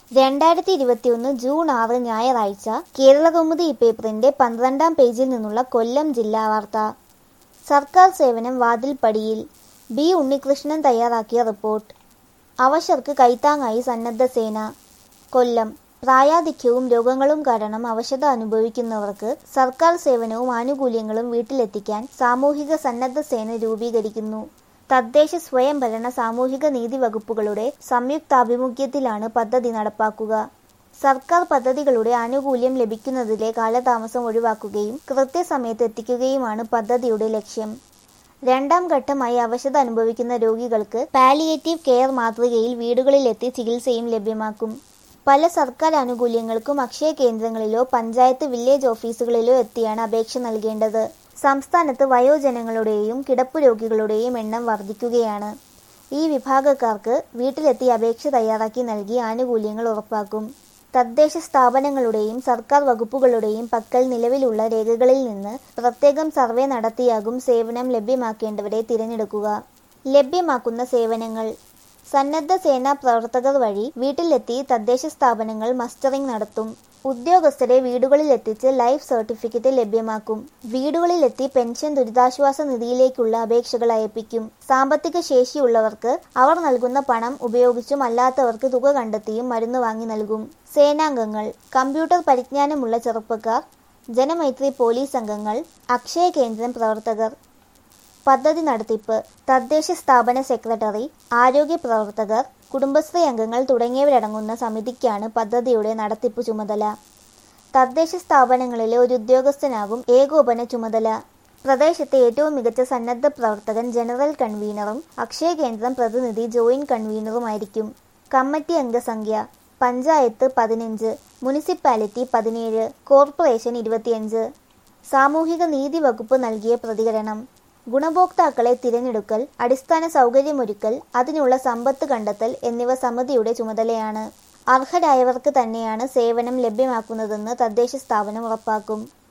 രണ്ടായിരത്തി ഇരുപത്തിയൊന്ന് ജൂൺ ആറ് ഞായറാഴ്ച കേരളകൗമുദി പേപ്പറിന്റെ പന്ത്രണ്ടാം പേജിൽ നിന്നുള്ള കൊല്ലം ജില്ലാ വാർത്ത സർക്കാർ സേവനം വാതിൽപ്പടിയിൽ ബി ഉണ്ണികൃഷ്ണൻ തയ്യാറാക്കിയ റിപ്പോർട്ട് അവശർക്ക് കൈത്താങ്ങായി സന്നദ്ധ സേന കൊല്ലം പ്രായാധിക്യവും രോഗങ്ങളും കാരണം അവശത അനുഭവിക്കുന്നവർക്ക് സർക്കാർ സേവനവും ആനുകൂല്യങ്ങളും വീട്ടിലെത്തിക്കാൻ സാമൂഹിക സന്നദ്ധ സേന രൂപീകരിക്കുന്നു തദ്ദേശ സ്വയംഭരണ സാമൂഹിക നീതി വകുപ്പുകളുടെ സംയുക്താഭിമുഖ്യത്തിലാണ് പദ്ധതി നടപ്പാക്കുക സർക്കാർ പദ്ധതികളുടെ ആനുകൂല്യം ലഭിക്കുന്നതിലെ കാലതാമസം ഒഴിവാക്കുകയും കൃത്യസമയത്ത് എത്തിക്കുകയുമാണ് പദ്ധതിയുടെ ലക്ഷ്യം രണ്ടാം ഘട്ടമായി അവശത അനുഭവിക്കുന്ന രോഗികൾക്ക് പാലിയേറ്റീവ് കെയർ മാതൃകയിൽ വീടുകളിലെത്തി ചികിത്സയും ലഭ്യമാക്കും പല സർക്കാർ ആനുകൂല്യങ്ങൾക്കും അക്ഷയ കേന്ദ്രങ്ങളിലോ പഞ്ചായത്ത് വില്ലേജ് ഓഫീസുകളിലോ എത്തിയാണ് അപേക്ഷ നൽകേണ്ടത് സംസ്ഥാനത്ത് വയോജനങ്ങളുടെയും കിടപ്പു രോഗികളുടെയും എണ്ണം വർദ്ധിക്കുകയാണ് ഈ വിഭാഗക്കാർക്ക് വീട്ടിലെത്തി അപേക്ഷ തയ്യാറാക്കി നൽകി ആനുകൂല്യങ്ങൾ ഉറപ്പാക്കും തദ്ദേശ സ്ഥാപനങ്ങളുടെയും സർക്കാർ വകുപ്പുകളുടെയും പക്കൽ നിലവിലുള്ള രേഖകളിൽ നിന്ന് പ്രത്യേകം സർവേ നടത്തിയാകും സേവനം ലഭ്യമാക്കേണ്ടവരെ തിരഞ്ഞെടുക്കുക ലഭ്യമാക്കുന്ന സേവനങ്ങൾ സന്നദ്ധ സേനാ പ്രവർത്തകർ വഴി വീട്ടിലെത്തി തദ്ദേശ സ്ഥാപനങ്ങൾ മസ്റ്ററിംഗ് നടത്തും ഉദ്യോഗസ്ഥരെ വീടുകളിലെത്തിച്ച് ലൈഫ് സർട്ടിഫിക്കറ്റ് ലഭ്യമാക്കും വീടുകളിലെത്തി പെൻഷൻ ദുരിതാശ്വാസ നിധിയിലേക്കുള്ള അപേക്ഷകൾ അയപ്പിക്കും സാമ്പത്തിക ശേഷിയുള്ളവർക്ക് അവർ നൽകുന്ന പണം ഉപയോഗിച്ചും അല്ലാത്തവർക്ക് തുക കണ്ടെത്തിയും മരുന്ന് വാങ്ങി നൽകും സേനാംഗങ്ങൾ കമ്പ്യൂട്ടർ പരിജ്ഞാനമുള്ള ചെറുപ്പക്കാർ ജനമൈത്രി പോലീസ് അംഗങ്ങൾ അക്ഷയ കേന്ദ്രം പ്രവർത്തകർ പദ്ധതി നടത്തിപ്പ് തദ്ദേശ സ്ഥാപന സെക്രട്ടറി ആരോഗ്യ പ്രവർത്തകർ കുടുംബശ്രീ അംഗങ്ങൾ തുടങ്ങിയവരടങ്ങുന്ന സമിതിക്കാണ് പദ്ധതിയുടെ നടത്തിപ്പ് ചുമതല തദ്ദേശ സ്ഥാപനങ്ങളിലെ ഒരു ഉദ്യോഗസ്ഥനാകും ഏകോപന ചുമതല പ്രദേശത്തെ ഏറ്റവും മികച്ച സന്നദ്ധ പ്രവർത്തകൻ ജനറൽ കൺവീനറും അക്ഷയ കേന്ദ്രം പ്രതിനിധി ജോയിന്റ് കൺവീനറുമായിരിക്കും കമ്മിറ്റി അംഗസംഖ്യ പഞ്ചായത്ത് പതിനഞ്ച് മുനിസിപ്പാലിറ്റി പതിനേഴ് കോർപ്പറേഷൻ ഇരുപത്തിയഞ്ച് സാമൂഹിക നീതി വകുപ്പ് നൽകിയ പ്രതികരണം ഗുണഭോക്താക്കളെ തിരഞ്ഞെടുക്കൽ അടിസ്ഥാന സൗകര്യമൊരുക്കൽ അതിനുള്ള സമ്പത്ത് കണ്ടെത്തൽ എന്നിവ സമിതിയുടെ ചുമതലയാണ് അർഹരായവർക്ക് തന്നെയാണ് സേവനം ലഭ്യമാക്കുന്നതെന്ന് തദ്ദേശ സ്ഥാപനം ഉറപ്പാക്കും